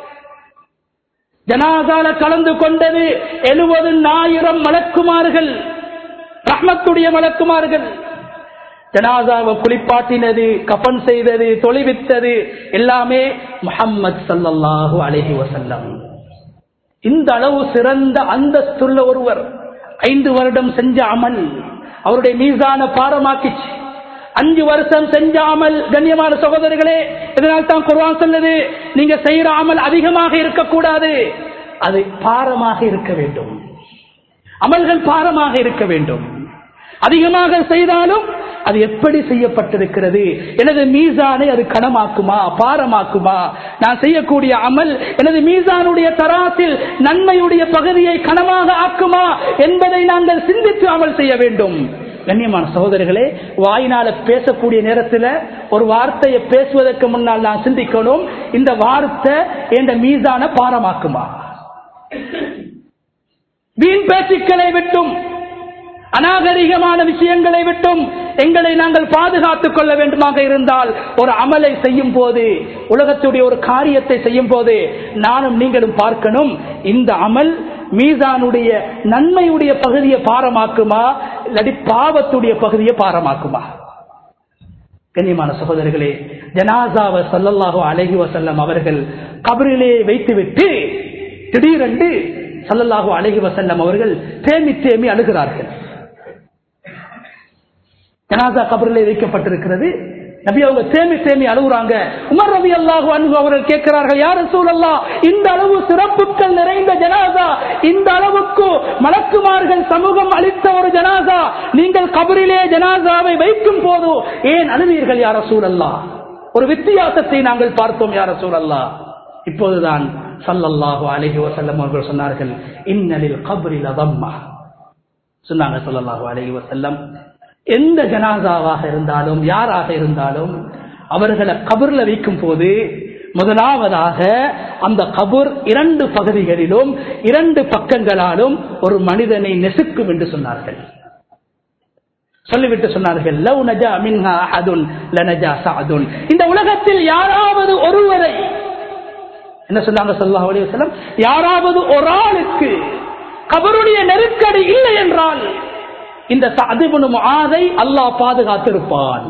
ஜனாசால கலந்து கொண்டது எழுபது ஆயிரம் மலக்குமார்கள் ரஹ்மத்துடைய மலக்குமார்கள் ஜனாசாவை குளிப்பாட்டினது கபன் செய்தது தொலைவித்தது எல்லாமே முஹம்மது சல்லல்லாஹு அலைஹி வசல்லம் இந்த அளவு சிறந்த அந்தஸ்துள்ள ஒருவர் ஐந்து வருடம் செஞ்ச அமல் அவருடைய மீசான பாரமாக்கிச்சு அஞ்சு வருஷம் செஞ்ச அமல் கண்ணியமான சகோதரர்களே இதனால் தான் குர்வான் சொல்லுது நீங்க செய்யற அமல் அதிகமாக இருக்கக்கூடாது அது பாரமாக இருக்க வேண்டும் அமல்கள் பாரமாக இருக்க வேண்டும் அதிகமாக செய்தாலும் அது எப்படி செய்யப்பட்டிருக்கிறது எனது மீசானை அது கனமாக்குமா பாரமாக்குமா நான் செய்யக்கூடிய அமல் எனது மீசானுடைய தராசில் நன்மையுடைய பகுதியை கனமாக ஆக்குமா என்பதை நாங்கள் சிந்தித்து அமல் செய்ய வேண்டும் கண்ணியமான சகோதரர்களே வாயினால பேசக்கூடிய நேரத்தில் ஒரு வார்த்தையை பேசுவதற்கு முன்னால் நான் சிந்திக்கணும் இந்த வார்த்தை என்ற மீசான பாரமாக்குமா வீண் பேச்சுக்களை விட்டும் அநாகரிகமான விஷயங்களை விட்டும் எங்களை நாங்கள் பாதுகாத்துக் கொள்ள வேண்டுமாக இருந்தால் ஒரு அமலை செய்யும் போது உலகத்துடைய ஒரு காரியத்தை செய்யும் போது நானும் நீங்களும் பார்க்கணும் இந்த அமல் மீசானுடைய நன்மையுடைய பகுதியை பாரமாக்குமா இல்லாட்டி பாவத்துடைய பகுதியை பாரமாக்குமா கண்ணியமான சகோதரர்களே ஜனாசாவ சல்லல்லாஹு அலஹி வசல்லம் அவர்கள் கபரிலே வைத்துவிட்டு திடீரென்று சல்லல்லாஹு அலஹி வசல்லம் அவர்கள் தேமி தேமி அழுகிறார்கள் ஜனாசா கபரிலே வைக்கப்பட்டிருக்கிறது நபி அவங்க தேமி தேமி அழுகுறாங்க உமர் ரவி அல்லாஹு அன்பு அவர்கள் கேட்கிறார்கள் யார் சூழல்லா இந்த அளவு சிறப்புகள் நிறைந்த ஜனாசா இந்த அளவுக்கு மலக்குமார்கள் சமூகம் அளித்த ஒரு ஜனாசா நீங்கள் கபரிலே ஜனாசாவை வைக்கும் போது ஏன் அழுவீர்கள் யார சூழல்லா ஒரு வித்தியாசத்தை நாங்கள் பார்த்தோம் யார சூழல்லா இப்போதுதான் சல்லல்லாஹு அலைஹி வஸல்லம் அவர்கள் சொன்னார்கள் இன்னலில் கபரில் அதம்மா சொன்னாங்க சல்லல்லாஹு அலைஹி வஸல்லம் எந்த ஜனாசாவாக இருந்தாலும் யாராக இருந்தாலும் அவர்களை கபர்ல வைக்கும் போது முதலாவதாக அந்த கபூர் இரண்டு பகுதிகளிலும் இரண்டு பக்கங்களாலும் ஒரு மனிதனை நெசுக்கும் என்று சொன்னார்கள் சொல்லிவிட்டு சொன்னார்கள் லவ் நஜா மின்ஹா அஹதுன் லனஜா சஅதுன் இந்த உலகத்தில் யாராவது ஒருவரை என்ன சொன்னாங்க ஸல்லல்லாஹு அலைஹி வஸல்லம் யாராவது ஒரு ஆளுக்கு கபருடைய நெருக்கடி இல்லை என்றால் இந்த சஅத் இப்னு முஆதை அல்லாஹ் பாதுகாத்திருப்பான்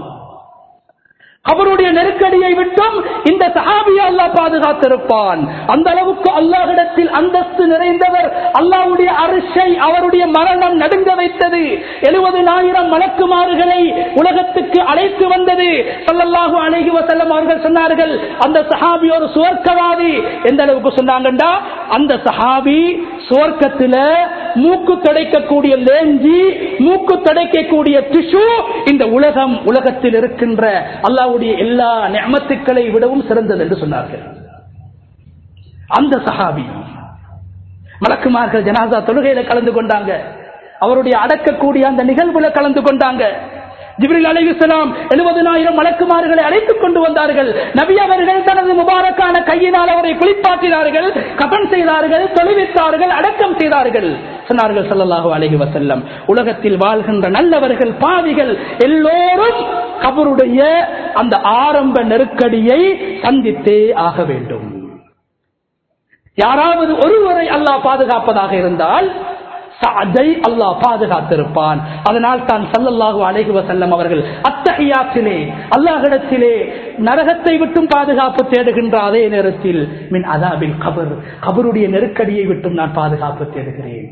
அவருடைய நெருக்கடியை விட்டும் இந்த சஹாபியை அல்லாஹ் பாதுகாத்திருப்பான் அந்த அளவுக்கு அல்லாஹிடத்தில் அந்தஸ்து நிறைந்தவர் அல்லாஹ்வுடைய அரிசை அவருடைய மரணம் நடுங்க வைத்தது எழுபதினாயிரம் மலக்குமாறுகளை உலகத்துக்கு அழைத்து வந்தது ஸல்லல்லாஹு அலைஹி வஸல்லம் அவர்கள் சொன்னார்கள் அந்த சஹாபி ஒரு சுவர்க்கவாதி எந்த அளவுக்கு சொன்னாங்கண்டா அந்த சஹாபி சுவர்க்கத்தில மூக்கு துடைக்கக்கூடிய லேஞ்சி மூக்கு துடைக்கக்கூடிய டிஷு இந்த உலகம் உலகத்தில் இருக்கின்ற அல்லாஹ்வுடைய எல்லா நியமத்துக்களை விடவும் சிறந்தது என்று சொன்னார்கள் அந்த சஹாபி மலக்குமார்கள் ஜனாசா தொழுகையில கலந்து கொண்டாங்க அவருடைய அடக்கக்கூடிய அந்த நிகழ்வுல கலந்து கொண்டாங்க ஜிப்ரில் அலைஹிஸ்ஸலாம் எழுபதனாயிரம் மலக்குமார்களை அழைத்துக் கொண்டு வந்தார்கள் நபி அவர்கள் தனது முபாரக்கான கையினால் அவரை குளிப்பாட்டினார்கள் கபன் செய்தார்கள் தொழுவித்தார்கள் அடக்கம் செய்தார்கள் சொன்னார்கள் ஸல்லல்லாஹு அலைஹி வஸல்லம் உலகத்தில் வாழ்கின்ற நல்லவர்கள் பாவிகள் எல்லோரும் கபருடைய அந்த ஆரம்ப நெருக்கடியை சந்தித்தே ஆக வேண்டும் யாராவது ஒருவரை அல்லாஹ் பாதுகாப்பதாக இருந்தால் அதை அல்லாஹ் பாதுகாத்திருப்பான் அதனால் தான் சல்லல்லாஹு அலைஹி வஸல்லம் அவர்கள் அத்தஹியாத்திலே அல்லாஹிடத்திலே நரகத்தை விட்டும் பாதுகாப்பு தேடுகின்ற அதே நேரத்தில் மின் அதாபில் கபர் கபருடைய நெருக்கடியை விட்டும் நான் பாதுகாப்பு தேடுகிறேன்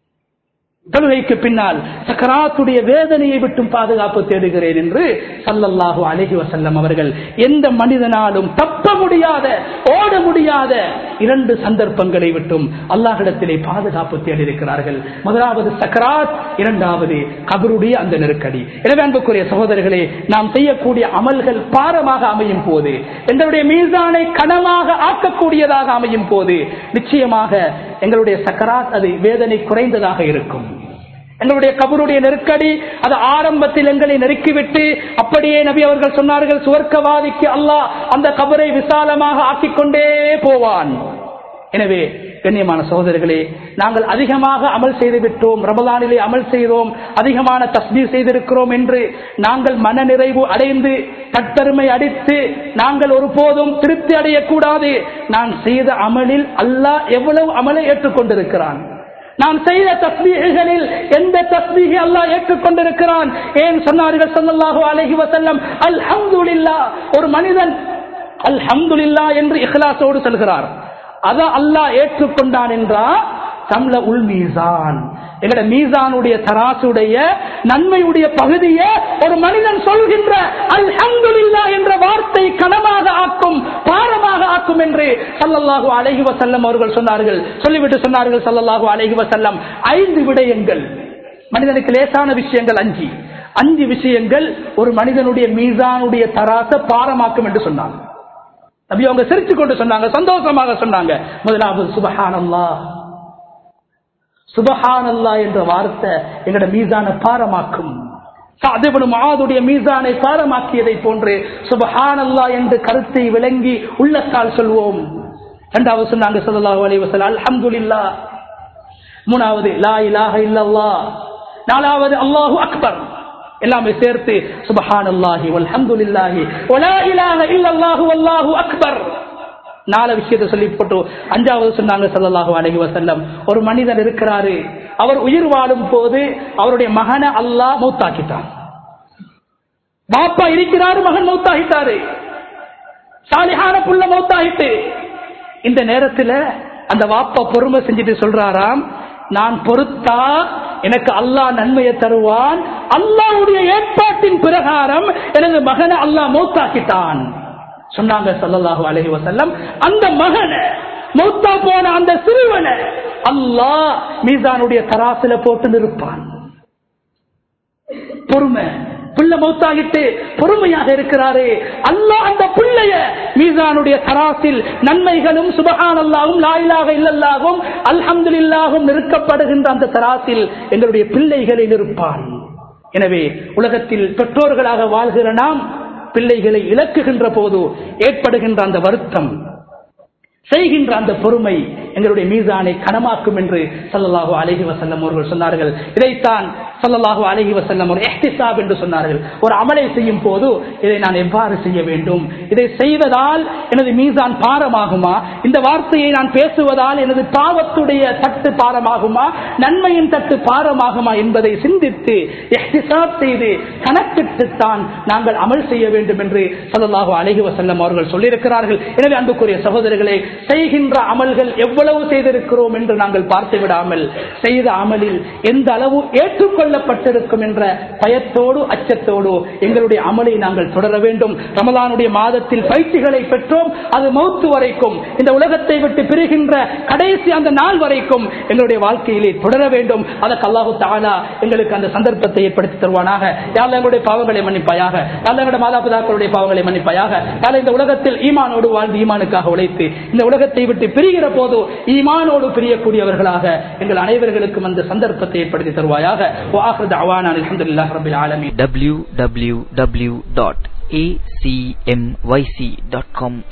தொழுகைக்கு பின்னால் சக்கராத்துடைய வேதனையை விட்டும் பாதுகாப்பு தேடுகிறேன் என்று சல்லல்லாஹு அலைஹி வசல்லம் அவர்கள் எந்த மனிதனாலும் தப்ப முடியாத ஓட முடியாத இரண்டு சந்தர்ப்பங்களை விட்டும் அல்லாஹிடத்திலே பாதுகாப்பு தேடியிருக்கிறார்கள் முதலாவது சக்கராத் இரண்டாவது கபருடைய அந்த நெருக்கடி எனவே அன்புக்குரிய சகோதரர்களே நாம் செய்யக்கூடிய அமல்கள் பாரமாக அமையும் போது எங்களுடைய மீதானை கனமாக ஆக்கக்கூடியதாக அமையும் போது நிச்சயமாக எங்களுடைய சக்கராத் அது வேதனை குறைந்ததாக இருக்கும் எங்களுடைய கபருடைய நெருக்கடி அது ஆரம்பத்தில் எங்களை நெருக்கிவிட்டு அப்படியே நபி அவர்கள் சொன்னார்கள் சுவர்க்கவாதிக்கு அல்லாஹ் அந்த கபரை விசாலமாக ஆக்கிக் கொண்டே போவான் எனவே கண்ணியமான சகோதரர்களே நாங்கள் அதிகமாக அமல் செய்து விட்டோம் ரமலானிலே அமல் செய்தோம் அதிகமான தஸ்பீர் செய்திருக்கிறோம் என்று நாங்கள் மன நிறைவு அடைந்து தற்பெருமை அடித்து நாங்கள் ஒருபோதும் திருப்தி அடையக்கூடாது நான் செய்த அமலில் அல்லாஹ் எவ்வளவு அமலை ஏற்றுக்கொண்டிருக்கிறான் நாம் செய்த தஸ்மீகளில் எந்த தஸ்மீகை அல்லாஹ் ஏற்றுக்கொண்டிருக்கிறான் ஏன் சொன்னார்கள் ஸல்லல்லாஹு அலைஹி வஸல்லம் அல்ஹம்துலில்லாஹ் ஒரு மனிதன் அல்ஹம்துலில்லாஹ் என்று இஹ்லாஸோடு சொல்கிறார் அத அல்லாஹ் ஏற்றுக்கொண்டான் என்றா தம்ல உள் மீசான் எங்கட மீசானுடைய தராசுடைய நன்மையுடைய பகுதியை ஒரு மனிதன் சொல்கின்ற அல்ஹம்துலில்லாஹ் என்ற வார்த்தை கனமாக ஆக்கும் பாரமாக ஆக்கும் என்று சல்லல்லாஹு அலைஹி வஸல்லம் அவர்கள் சொன்னார்கள் சொல்லிவிட்டு சொன்னார்கள் சல்லல்லாஹு அலைஹி வஸல்லம் ஐந்து விடயங்கள் மனிதனுக்கு லேசான விஷயங்கள் அஞ்சு அஞ்சு விஷயங்கள் ஒரு மனிதனுடைய மீசானுடைய தராச பாரமாக்கும் என்று சொன்னாங்க நபி அவங்க சிரிச்சு கொண்டு சொன்னாங்க சந்தோஷமாக சொன்னாங்க முதலாவது சுபஹானல்லா சுபஹானல்லா என்ற வார்த்தை எங்கட மீசான பாரமாக்கும் மாதுடைய மீசானை பாரமாக்கியதை போன்று சுபஹானல்லா என்று கருத்தை விளங்கி உள்ளத்தால் சொல்வோம் இரண்டாவது சொன்னாங்க சொல்லலாஹு அலைஹி வஸல்லம் அல்ஹம்துலில்லாஹ் மூணாவது லா இலாஹ இல்லல்லாஹ் நாலாவது அல்லாஹு அக்பர் எல்லாமே சேர்த்து சுபஹான் அல்லாஹி வல்ஹம்துலில்லாஹி வலா இலாஹ இல்லல்லாஹு வல்லாஹு அக்பர் நாலு விஷயத்தை சொல்லி போட்டு அஞ்சாவது சொன்னாங்க சல்லல்லாஹு அலைஹி வஸல்லம் ஒரு மனிதன் இருக்கிறாரு அவர் உயிர் வாழும் போது அவருடைய மகனை அல்லாஹ் மௌத்தாக்கிட்டான் பாப்பா இருக்கிறாரு மகன் மௌத்தாகிட்டாரு சாலிஹான புள்ள மௌத்தாகிட்டு இந்த நேரத்துல அந்த வாப்பா பொறுமை செஞ்சுட்டு சொல்றாராம் நான் பொறுத்தா எனக்கு அல்லாஹ் நன்மையை தருவான் அல்லாவுடைய ஏற்பாட்டின் பிரகாரம் எனது மகனை அல்லாஹ் மௌத்தாக்கிட்டான் சொன்னாங்க சல்லல்லாஹு அலைஹி வஸல்லம் அந்த மகனை மௌத்தா போன அந்த சிறுவனை அல்லாஹ் மீசானுடைய தராசில போட்டு நிற்பான் பொறுமை பிள்ளை மௌத்தாகிட்டு பொறுமையாக இருக்கிறாரே அல்லாஹ் அந்த பிள்ளைய மீசானுடைய தராசில் நன்மைகளும் சுபஹான் அல்லாவும் லாயிலாக இல்லல்லாகும் அல்ஹம்துலில்லாகும் நிறுக்கப்படுகின்ற அந்த தராசில் எங்களுடைய பிள்ளைகளை நிற்பான் எனவே உலகத்தில் பெற்றோர்களாக வாழ்கிற நாம் பிள்ளைகளை இழக்குகின்ற போது ஏற்படுகின்ற அந்த வருத்தம் செய்கின்ற அந்த பொறுமை எங்களுடைய மீசானை கனமாக்கும் என்று சல்லல்லாஹு அலஹி வசல்லம் அவர்கள் சொன்னார்கள் இதைத்தான் சல்லல்லாஹு அலஹி வசல்லம் ஒரு எஹ்திசாப் என்று சொன்னார்கள் ஒரு அமலை செய்யும் போது இதை நான் எவ்வாறு செய்ய வேண்டும் இதை செய்வதால் எனது மீசான் பாரமாகுமா இந்த வார்த்தையை நான் பேசுவதால் எனது பாவத்துடைய தட்டு பாரமாகுமா நன்மையின் தட்டு பாரமாகுமா என்பதை சிந்தித்து எஹ்திசாப் செய்து கணக்கிட்டுத்தான் நாங்கள் அமல் செய்ய வேண்டும் என்று சல்லல்லாஹு அலஹி வசல்லம் அவர்கள் சொல்லியிருக்கிறார்கள் எனவே அன்புக்குரிய சகோதரர்களே செய்கின்ற அமல்கள் எவ்வளவு செய்திருக்கிறோம் என்று நாங்கள் பார்த்து விடாமல் செய்த அமலில் எந்த அளவு ஏற்றுக்கொள்ளப்பட்டிருக்கும் என்ற பயத்தோடு அச்சத்தோடு எங்களுடைய அமலை நாங்கள் தொடர வேண்டும் ரமலானுடைய மாதத்தில் பயிற்சிகளை பெற்றோம் அது மௌத்து வரைக்கும் இந்த உலகத்தை விட்டு பிரிகின்ற கடைசி அந்த நாள் வரைக்கும் எங்களுடைய வாழ்க்கையிலே தொடர வேண்டும் அதற்கு அல்லாஹு தாலா எங்களுக்கு அந்த சந்தர்ப்பத்தை ஏற்படுத்தி தருவானாக யாரும் எங்களுடைய பாவங்களை மன்னிப்பாயாக யாரும் எங்களுடைய மாதா பிதாக்களுடைய பாவங்களை மன்னிப்பாயாக யாரும் இந்த உலகத்தில் ஈமானோடு வாழ்ந்து ஈமானுக்காக உழைத்து இந்த உலகத்தை விட்டு பிரிகிற போது ஈமானோடு பிரியக்கூடியவர்களாக எங்கள் அனைவர்களுக்கும் அந்த சந்தர்ப்பத்தை ஏற்படுத்தி தருவாயாக வாஹர் அவான் அலமதுல்லாஹ் ரபில் ஆலமீன் www.acmyc.com